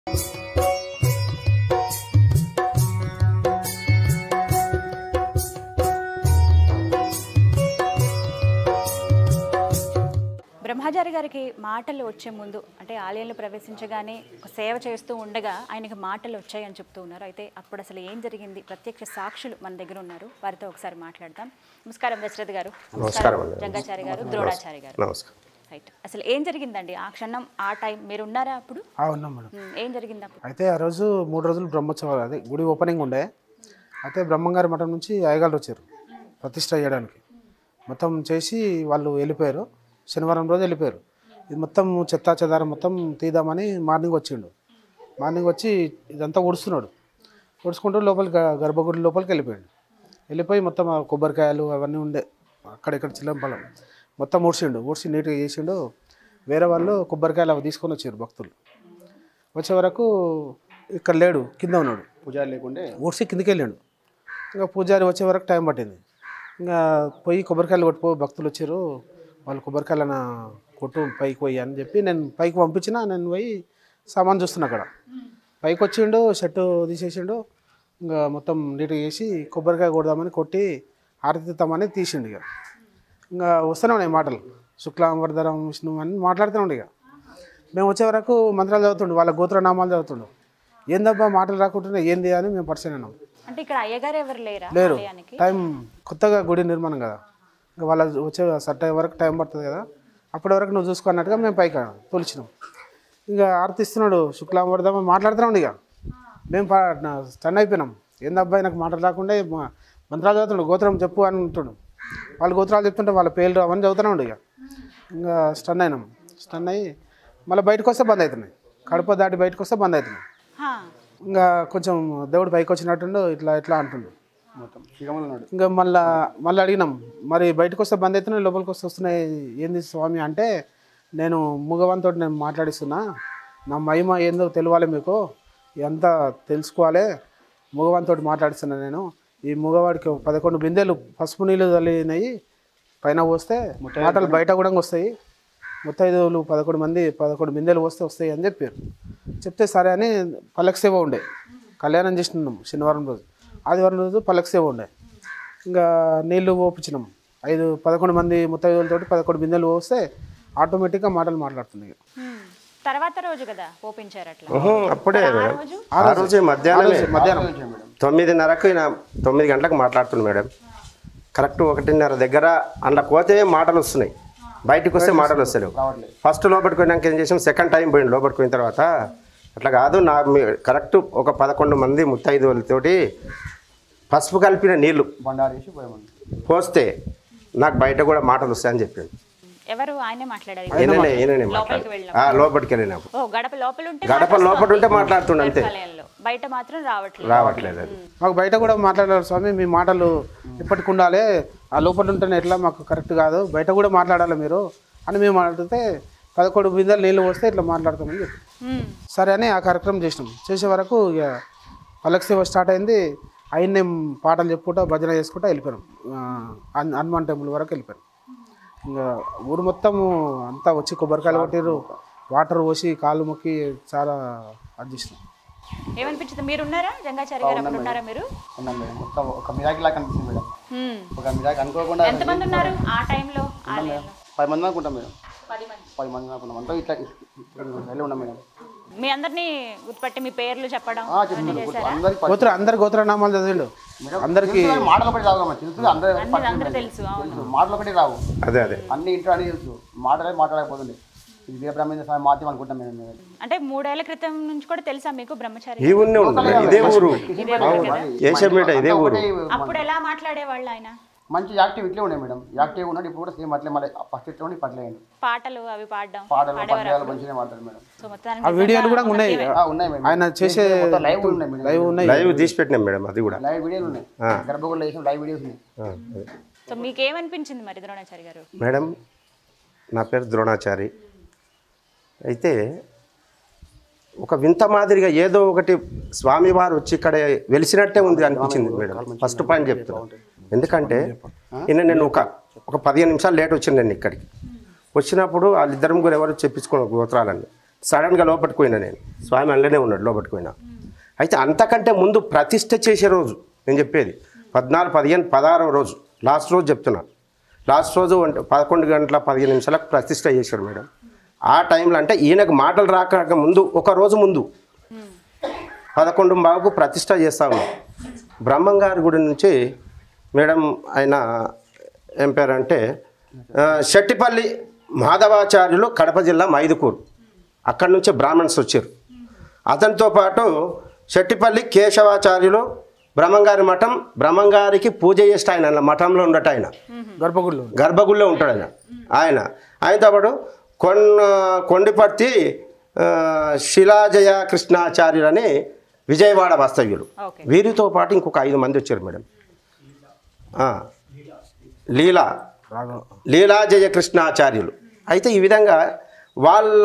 బ్రహ్మచారి గారికి మాటలు వచ్చే ముందు అంటే ఆలయంలో ప్రవేశించగానే ఒక సేవ చేస్తూ ఉండగా ఆయనకి మాటలు వచ్చాయని చెప్తూ ఉన్నారు అయితే అప్పుడు అసలు ఏం జరిగింది ప్రత్యక్ష సాక్షులు మన దగ్గర ఉన్నారు వారితో ఒకసారి మాట్లాడదాం నమస్కారం దశరథ్ గారు నమస్కారం అండి. జంగాచారి గారు ద్రోణాచారి గారు నమస్కారం రైట్ అసలు ఏం జరిగిందండి ఆ క్షణం ఆ టైం మీరు ఉన్నారా అప్పుడు ఆ, ఉన్నాం మేడం ఉమ్, ఏం జరిగింది అప్పుడు అయితే ఆ రోజు మూడు రోజులు బ్రహ్మోత్సవాలు అదే గుడి ఓపెనింగ్ ఉండే అయితే బ్రహ్మంగారి మఠం నుంచి అయ్యగారు వచ్చారు ప్రతిష్ట చేయడానికి మొత్తం చేసి వాళ్ళు వెళ్ళిపోయారు శనివారం రోజు వెళ్ళిపోయారు ఇది మొత్తం చెత్త చెదారం మొత్తం తీద్దామని మార్నింగ్ వచ్చిండు మార్నింగ్ వచ్చి ఇదంతా ఉడుస్తున్నాడు ఉడుచుకుంటూ లోపలికి గ- గర్భగుడి లోపలికి వెళ్ళిపోయాడు వెళ్ళిపోయి మొత్తం ఆ కొబ్బరికాయలు అవన్నీ ఉండే అక్కడిక్కడ చిల్లంపలం మొత్తం ఊడ్చిండు ఊడ్చి నీట్గా చేసిండు వేరే వాళ్ళు కొబ్బరికాయలు అవి తీసుకొని వచ్చారు భక్తులు వచ్చే వరకు ఇక్కడ లేడు కింద ఉన్నాడు పూజారి లేకుంటే ఊడ్చి కిందికి వెళ్ళాడు ఇంకా పూజారి వచ్చే వరకు టైం పట్టింది ఇంకా పోయి కొబ్బరికాయలు కొట్టుకో భక్తులు వచ్చారు వాళ్ళు కొబ్బరికాయలన కొట్టు పైకి పోయి అని చెప్పి నేను పైకి పంపించిన నేను పోయి సామాన్ చూస్తున్నా అక్కడ పైకి వచ్చిండు షర్టు తీసేసిండు ఇంకా మొత్తం నీట్గా చేసి కొబ్బరికాయ కొడదామని కొట్టి ఆరతిద్దామని తీసిండు ఇక ఇంకా వస్తూనే ఉన్నాయి మాటలు శుక్లాం వరదరం విష్ణు అని మాట్లాడుతూనే ఉండే ఇక మేము వచ్చే వరకు మంత్రాలు చదువుతుండు వాళ్ళ గోత్రనామాలు చదువుతుండు ఏందబ్బా మాటలు రాకుంటున్నాయి ఏంది అని మేము పరిచయం అయినాం అంటే ఇక్కడ అయ్యగారు ఎవరు లేరా లేరు ఆలయానికి టైం కొత్తగా గుడి నిర్మాణం కదా ఇంకా వాళ్ళ వచ్చే సట్ అయ్యే వరకు టైం పడుతుంది కదా అప్పటి వరకు నువ్వు చూసుకో అన్నట్టుగా మేము పైకి తోలిచినాం ఇంకా ఆర్తిస్తున్నాడు శుక్లాం వరదం మాట్లాడుతున్నాం ఇక మేము స్టన్ అయిపోయినాం ఏందబ్బాయి నాకు మాటలు రాకుండా మా- మంత్రాలు చదువుతుండు గోత్రం చెప్పు అని ఉంటుండు వాళ్ళ గోత్రాలు చెప్తుంటే వాళ్ళ పేర్లు అవన్నీ చదువుతూనే ఉండు ఇక ఇంకా స్టన్ అయినాం స్టన్ అయ్యి మళ్ళీ బయటకు వస్తే బంద్ అవుతున్నాయి కడప దాటి బయటకు వస్తే బంద్ అవుతున్నాయి హా. ఇంకా కొంచెం దేవుడు పైకి వచ్చినట్టుండు ఇట్లా ఇట్లా అంటుండు మొత్తం శ్రీరాములు ఉన్నాడు ఇంకా మళ్ళా మళ్ళీ అడిగినాం మరి బయటకు వస్తే బంద్ అవుతున్నాయి లోపలికి వస్తే వస్తున్నాయి ఏంది స్వామి అంటే నేను మూగవంతో నేను మాట్లాడిస్తున్నా నా మహిమ ఏందో తెలియాలి మీకు ఇదంతా తెలుసుకోవాలి మూగవంతో మాట్లాడిస్తున్నా నేను ఈ మూగవాడికి ఒక పదకొండు బిందెలు పసుపు నీళ్ళు తల్లినాయి పైన పోస్తే మాటలు బయట కూడా వస్తాయి ముత్తైదువులు పదకొండు మంది పదకొండు బిందెలు వస్తే వస్తాయి అని చెప్పారు చెప్తే సరే అని పల్లకి సేవ ఉండే కళ్యాణం చేసినాం శనివారం రోజు ఆదివారం రోజు పల్లకి సేవ ఉండే ఇంకా నీళ్లు పోపించినాం ఐదు పదకొండు మంది ముత్తైదులతోటి పదకొండు బిందెలు పోస్తే ఆటోమేటిక్గా మాటలు మాట్లాడుతున్నాయి ఉమ్. తర్వాత రోజు కదా ఓపించారు అట్లా ఉహు, అప్పుడే ఆ మేడం రోజు ఆ రోజే మధ్యాహ్నమే మధ్యాహ్నం తొమ్మిదిన్నరకు ఈయన తొమ్మిది గంటలకు మాట్లాడుతుంది మేడం కరెక్ట్ ఒకటిన్నర దగ్గర అందులో పోతే మాటలు వస్తున్నాయి బయటకు వస్తే మాటలు వస్తలేవు ఫస్ట్ లోపలికి పోయినాక ఏం చేసాం సెకండ్ టైం పోయింది లోపలికి పోయిన తర్వాత అట్లా కాదు నా మీ- కరెక్ట్ ఒక పదకొండు మంది ముత్తైదువులతోటి పసుపు కలిపిన నీళ్లు బండారు వేసి పోయామండి పోస్తే నాకు బయట కూడా మాటలు వస్తాయని చెప్పిండు ఎవరు ఆయనే మాట్లాడారు ఈయననే ఈయననే లోపలికి మాట్లాడు వెళ్ళినాం ఆ, లోపలికి వెళ్ళినప్పుడు ఓ గడప లోపల ఉంటే గడప లోపల ఉంటే మాట్లాడుతుండే అంతే ఆలయంలో బయట మాత్రం రావట్లేదు రావట్లేదు అది మాకు బయట కూడా మాట్లాడారు స్వామి మీ మాటలు ఇప్పటికి ఉండాలి ఆ లోపల ఉంటేనే ఎట్లా మాకు కరెక్ట్ కాదు బయట కూడా మాట్లాడాలి మీరు అని మేము మాట్లాడితే పదకొండు బిందెలు నీళ్ళు పోస్తే ఇట్లా మాట్లాడతామని చెప్పి ఉమ్. సరే అని ఆ కార్యక్రమం చేసినాం చేసే వరకు ఇక పల్లకి సేవ స్టార్ట్ అయింది ఆయన్నే పాటలు చెప్పుకుంటా భజన చేసుకుంటా వెళ్ళిపోయాం ఆ, హన్- హనుమాన్ టెంపుల్ వరకు వెళ్ళిపోయాం ఇంకా ఊరు మొత్తం అంతా వచ్చి కొబ్బరికాయలు కొట్టిర్రు వాటర్ పోసి కాళ్ళు మొక్కి చాలా అది చేసినాం ఏమనిపించింది మీరు ఉన్నారా జంగాచారి గారు అప్పుడు ఉన్నారా మీరు ఉన్నాం మేడం మొత్తం ఒక మిరాకి లాగా కనిపిస్తుంది మేడం ఉమ్. ఒక మిరాకి అనుకోకుండా ఎంతమంది ఉన్నారు ఆ టైంలో ఆలయంలో పది మంది అనుకుంటాం మేడం పది మంది పది మంది అనుకున్నాం అంతా ఇట్లా వెళ్ళి ఉన్నాం మేడం మీ అందరినీ గుర్తుపట్టి మీ పేర్లు చెప్పడం ఆ, చెప్పు అన్నీ మేడం. చేశారా అందరికి గోత్ర అందరు గోత్రనామాలు చదివిండు అందరికి మాటలు ఒకటి రావు మేడం తెలుసు అందరూ అన్ని అందరూ తెలుసు అవును తెలుసు మాటలు ఒకటి రావు అదే అదే అన్ని ఇంట్లో అన్ని తెలుసు మాటలే మాట్లాడకపోతుంది ఇది వీరబ్రహ్మేంద్ర స్వామి మాత్యం అనుకుంటాం మేడం మేము అంటే మూడేళ్ల క్రితం నుంచి కూడా తెలుసా మీకు బ్రహ్మచారి ఈ ఊరినే ఉంది ఇదే ఊరు ఇదే ఊరు కదా ఏషియా ఇదే ఊరు ఒకటే అప్పుడు ఎలా మాట్లాడేవాళ్ళు ఆయన మంచి యాక్టివ్ ఇట్లే ఉండే మేడం యాక్టివ్ ఉన్నాడు ఇప్పుడు కూడా సేమ్ అట్లే మళ్ళీ ఫస్ట్ ఇట్లా ఉండి పట్లే పాటలు అవి పాడడం పాటలు పద్యాలు మంచిగా మాట్లాడు మేడం సో మొత్తానికి ఆ వీడియోలు కూడా ఉన్నాయి ఆ, ఉన్నాయి మేడం ఆయన చేసే మొత్తం లైవ్ ఉన్నాయి మేడం లైవ్ ఉన్నాయి లైవ్ తీసి పెట్టినాం మేడం అది కూడా లైవ్ వీడియోలు ఉన్నాయి గర్భగుడిలో వేసిన లైవ్ వీడియోస్ ఉన్నాయి ఆ, అదే. సో మీకేమనిపించింది మరి ద్రోణాచారి గారు మేడం నా పేరు ద్రోణాచారి అయితే ఒక వింత మాదిరిగా ఏదో ఒకటి స్వామివారు వచ్చి ఇక్కడ వెలిసినట్టే ఉంది అనిపించింది మేడం ఫస్ట్ పాయింట్ చెప్తున్నాను ఎందుకంటే ఈయన నేను ఒక ఒక పదిహేను నిమిషాలు లేట్ వచ్చింది నేను ఇక్కడికి వచ్చినప్పుడు వాళ్ళిద్దరు ముగ్గురు ఎవరు చెప్పించుకున్న గోత్రాలన్నీ సడన్గా లోపలికి పోయినా నేను స్వామి అందులోనే ఉన్నాడు లోపలికి పోయినా అయితే అంతకంటే ముందు ప్రతిష్ట చేసే రోజు నేను చెప్పేది పద్నాలుగు పదిహేను పదహారవ రోజు లాస్ట్ రోజు చెప్తున్నా లాస్ట్ రోజు అంటే పదకొండు గంటల పదిహేను నిమిషాలకు ప్రతిష్ట చేశాడు మేడం ఆ టైంలో అంటే ఈయనకు మాటలు రాక ముందు ఒక రోజు ముందు పదకొండు బాబుకు ప్రతిష్ట చేస్తా ఉన్నాం బ్రహ్మంగారి గుడి నుంచి మేడం ఆయన ఏం పేరు అంటే ఆ, శెట్టిపల్లి మాధవాచార్యులు కడప జిల్లా మైదుకూరు అక్కడి నుంచే బ్రాహ్మణ్స్ వచ్చారు అతనితో పాటు శెట్టిపల్లి కేశవాచార్యులు బ్రహ్మంగారి మఠం బ్రహ్మంగారికి పూజ చేస్తే ఆయన అలా మఠంలో ఉండట ఆయన గర్భగుడిలో గర్భగుడిలో ఉంటాడు ఆయన ఆయన ఆయనతో పాటు కొన్న కొండిపర్తి ఆ, శిలాజయ కృష్ణాచార్యులు అని విజయవాడ వాస్తవ్యులు ఓకే. వీరితో పాటు ఇంకొక ఐదు మంది వచ్చారు మేడం ఆ, లీలా లీలాజయ కృష్ణాచార్యులు అయితే ఈ విధంగా వాళ్ళ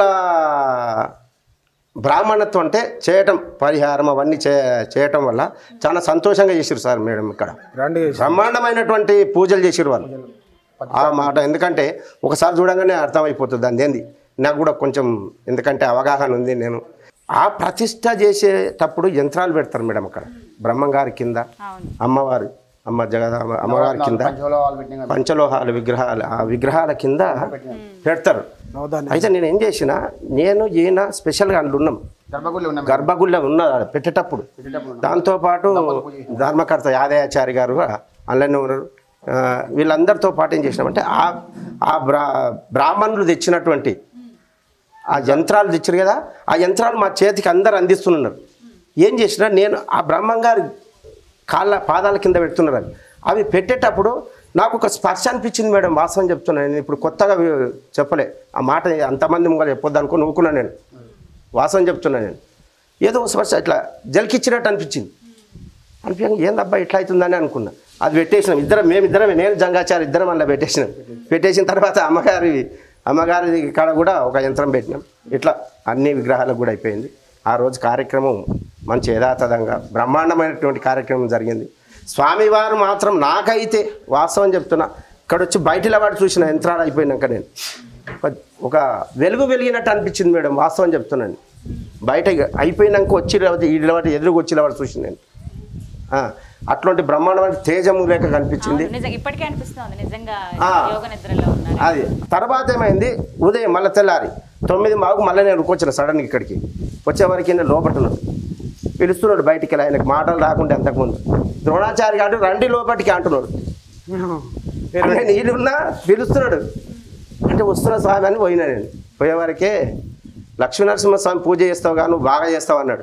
బ్రాహ్మణత్వం అంటే చేయటం పరిహారం అవన్నీ చే చేయటం వల్ల చాలా సంతోషంగా చేసారు సార్ మేడం ఇక్కడ గ్రాండ్గా చేసి బ్రహ్మాండమైనటువంటి పూజలు చేసారు వాళ్ళు ఆ మాట ఎందుకంటే ఒకసారి చూడంగానే అర్థమైపోతుంది దాని ఏంది నాకు కూడా కొంచెం ఎందుకంటే అవగాహన ఉంది నేను ఆ ప్రతిష్ట చేసేటప్పుడు యంత్రాలు పెడతారు మేడం అక్కడ బ్రహ్మంగారి కింద అవును అమ్మవారు అమ్మ జగద అమ్మవారి కింద పంచోలో వాళ్ళు పెట్టిన కదా. పంచలోహాల విగ్రహాలు ఆ విగ్రహాల కింద పెడతారు నవధాన్యం అయితే నేను ఏం చేసిన నేను ఈయన స్పెషల్గా అందులో ఉన్నాం గర్భగుడిలో ఉన్నాం గర్భగుడిలో ఉన్నారు ఆడ పెట్టేటప్పుడు దాంతోపాటు ధర్మకర్త యాదయాచారి గారు కూడా అందులోనే ఉన్నారు ఆ, వీళ్ళందరితో పాటు ఏం చేసినామంటే ఆ ఆ బ్రా బ్రాహ్మణులు తెచ్చినటువంటి ఆ యంత్రాలు తెచ్చారు కదా ఆ యంత్రాలు మా చేతికి అందరు అందిస్తున్నారు ఏం చేసినా నేను ఆ బ్రహ్మంగారి కాళ్ళ పాదాల కింద పెడుతున్నారు అవి అవి పెట్టేటప్పుడు నాకు ఒక స్పర్శ అనిపించింది మేడం వాస్తవం చెప్తున్నాను నేను ఇప్పుడు కొత్తగా వి- చెప్పలే ఆ మాట అంతమంది ముంగలు చెప్పొద్దు అనుకుని నవ్వుకున్నా నేను వాస్తవం చెప్తున్నా నేను ఏదో ఒక స్పర్శ ఇట్లా జలికిచ్చినట్టు అనిపించింది అనిపించగా ఏందబ్బా ఇట్లా అవుతుందని అనుకున్నా అది పెట్టేసినాం ఇద్దరం మేమిద్దరం నేను జంగాచారి ఇద్దరం అలా పెట్టేసినాం పెట్టేసిన తర్వాత అమ్మగారి అమ్మగారి కాడ కూడా ఒక యంత్రం పెట్టినాం ఇట్లా అన్ని విగ్రహాలకు కూడా అయిపోయింది ఆ రోజు కార్యక్రమం మంచి యథాతథంగా బ్రహ్మాండమైనటువంటి కార్యక్రమం జరిగింది స్వామివారు మాత్రం నాకైతే వాస్తవం చెప్తున్నా ఇక్కడ వచ్చి బయటిలో వాడు చూసిన యంత్రాలు అయిపోయినాక నేను ఒక- ఒక వెలుగు వెలిగినట్టు అనిపించింది మేడం వాస్తవం చెప్తున్నాను బయట ఇక అయిపోయినాక వచ్చి ఇళ్ళవాటి ఎదురుకు వచ్చి వాడు చూసింది నేను ఆ, అట్లాంటి బ్రహ్మాండమైన తేజము లేక కనిపించింది అవును, నిజంగా ఇప్పటికే అనిపిస్తుంది నిజంగా ఆ. యోగ నిద్రలో ఉన్నారు అది తర్వాత ఏమైంది ఉదయం మళ్ళీ తెల్లారి తొమ్మిది మాకు మళ్ళీ నేను వచ్చిన సడన్గా ఇక్కడికి వచ్చేవరకు నేను లోపట్టున్నాడు పిలుస్తున్నాడు బయటికి వెళ్ళి ఆయనకు మాటలు రాకుంటే అంతకుముందు ద్రోణాచారి గారు రండి లోపటికి అంటున్నాడు నేను ఈడున్నా పిలుస్తున్నాడు అంటే వస్తున్న స్వామి అని పోయినా నేను పోయేవరకే లక్ష్మీనరసింహస్వామి పూజ చేస్తావు కానీ నువ్వు బాగా చేస్తావు అన్నాడు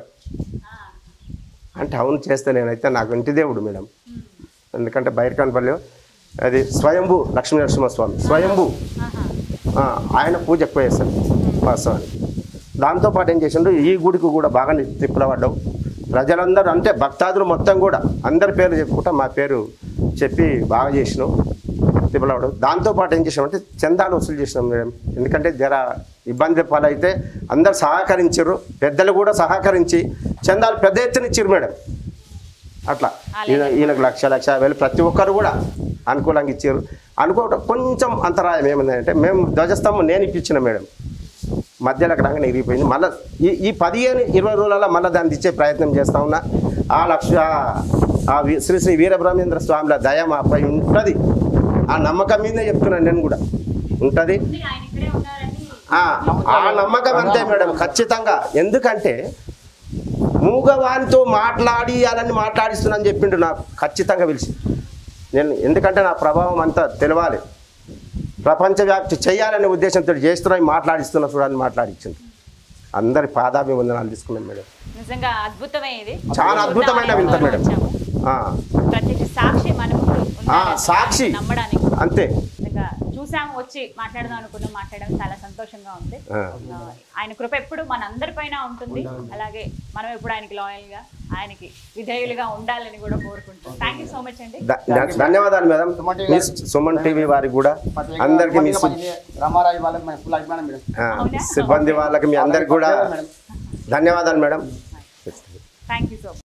అంటే అవును చేస్తే నేనైతే నాకు ఇంటి దేవుడు మేడం ఎందుకంటే బైరకాన్పల్లి అది స్వయంభూ లక్ష్మీనరసింహస్వామి స్వయంభూ ఆ, ఆయన పూజ ఎక్కువ చేస్తాడు వాస్తవానికి దాంతోపాటు ఏం చేసిండు ఈ గుడికి కూడా బాగా తిప్పుల పడ్డావు ప్రజలందరూ అంటే భక్తాదులు మొత్తం కూడా అందరి పేర్లు చెప్పుకుంటా మా పేరు చెప్పి బాగా చేసినావు తిప్పలవాడు దాంతోపాటు ఏం చేసామంటే చందాలు వసూలు చేసినాం మేడం ఎందుకంటే జర ఇబ్బంది పాలైతే అందరు సహకరించారు పెద్దలు కూడా సహకరించి చందాలు పెద్ద ఎత్తున ఇచ్చారు మేడం అట్లా ఈయన ఈయనకు లక్ష లక్ష యాభై వేలు ప్రతి ఒక్కరు కూడా అనుకూలంగా ఇచ్చారు అనుకోవటం కొంచెం అంతరాయం ఏమైందంటే మేము ధ్వజస్తంభం నేను ఇప్పించిన మేడం మధ్యలో రాగానే ఇరిగిపోయింది మళ్ళీ ఈ ఈ పదిహేను ఇరవై రోజులలో మళ్ళీ దాన్ని ఇచ్చే ప్రయత్నం చేస్తా ఉన్నా ఆ లక్ష ఆ వి- శ్రీ శ్రీ వీరబ్రహ్మేంద్ర స్వామిల దయ మాపై ఉంటుంది ఆ నమ్మకం మీదే చెప్తున్నాను నేను కూడా ఉంటుంది ఆ ఆ నమ్మకం అంతే మేడం ఖచ్చితంగా ఎందుకంటే మూగవానితో మాట్లాడియాలని మాట్లాడిస్తున్నాను చెప్పిండు నాకు ఖచ్చితంగా పిలిచి నేను ఎందుకంటే నా ప్రభావం అంతా తెలవాలి ప్రపంచవ్యాప్తి చేయాలనే ఉద్దేశంతో చేస్తున్నాయి మాట్లాడిస్తున్నా చూడని మాట్లాడించింది అందరి పాదాభివందనాలు తీసుకున్నాను మేడం నిజంగా అద్భుతమే ఇది చాలా అద్భుతమైన వింత మేడం వచ్చాము. ఆ, ప్రత్యక్ష సాక్షి మన ముందు ఆ, ఉన్నారు. సాక్షి నమ్మడానికి అంతే నిజంగా చూసాము వచ్చి మాట్లాడదాం అనుకున్నాం మాట్లాడడం చాలా సంతోషంగా ఉంది ఆ. ఆ, ఆయన కృప ఎప్పుడు మన అందరిపైన ఉంటుంది అలాగే మనం ఎప్పుడు ఆయనకి లాయల్ గా ఆయనకి విధేయులుగా ఉండాలని కూడా కోరుకుంటాం థ్యాంక్ యూ సో మచ్ అండి ధ- ధ- ధన్యవాదాలు మేడం సుమన్ టీవీ మీ సుమన్ టీవీ వారికి కూడా అందరికీ మీ సు- రామారావు వాళ్ళకి మన ఫుల్ అభిమానం మేడం ఆ, అవునా? సిబ్బంది వాళ్ళకి మీ అందరికి కూడా మేడం ధన్యవాదాలు madam thank you so much